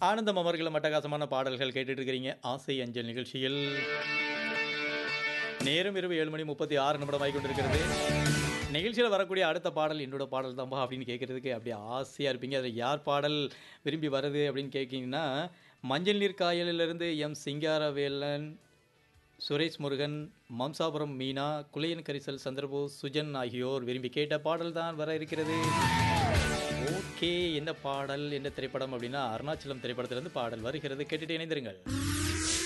ஆனந்தம் அமர்களும் அட்டகாசமான பாடல்கள் கேட்டுட்டு இருக்கிறீங்க ஆசை அஞ்சல் நிகழ்ச்சியில் நேரம் இரவு ஏழு மணி முப்பத்தி ஆறு நிமிடம் ஆகி கொண்டிருக்கிறது நிகழ்ச்சியில் வரக்கூடிய அடுத்த பாடல் என்னோட பாடல் தான்பா அப்படின்னு கேட்குறதுக்கு அப்படியே ஆசையாக இருப்பீங்க அதில் யார் பாடல் விரும்பி வருது அப்படின்னு கேட்கிங்கன்னா மஞ்சள் நீர் காயலிலிருந்து எம் சிங்காரவேலன் சுரேஷ் முருகன் மம்சாபுரம் மீனா குலையன் கரிசல் சந்திரபோஸ் சுஜன் ஆகியோர் விரும்பி கேட்ட பாடல் தான் வர இருக்கிறது ஓகே என்ன பாடல் என்ன திரைப்படம் அப்படின்னா அருணாச்சலம் திரைப்படத்திலிருந்து பாடல் வருகிறது கேட்டுட்டு இணைந்திருங்கள்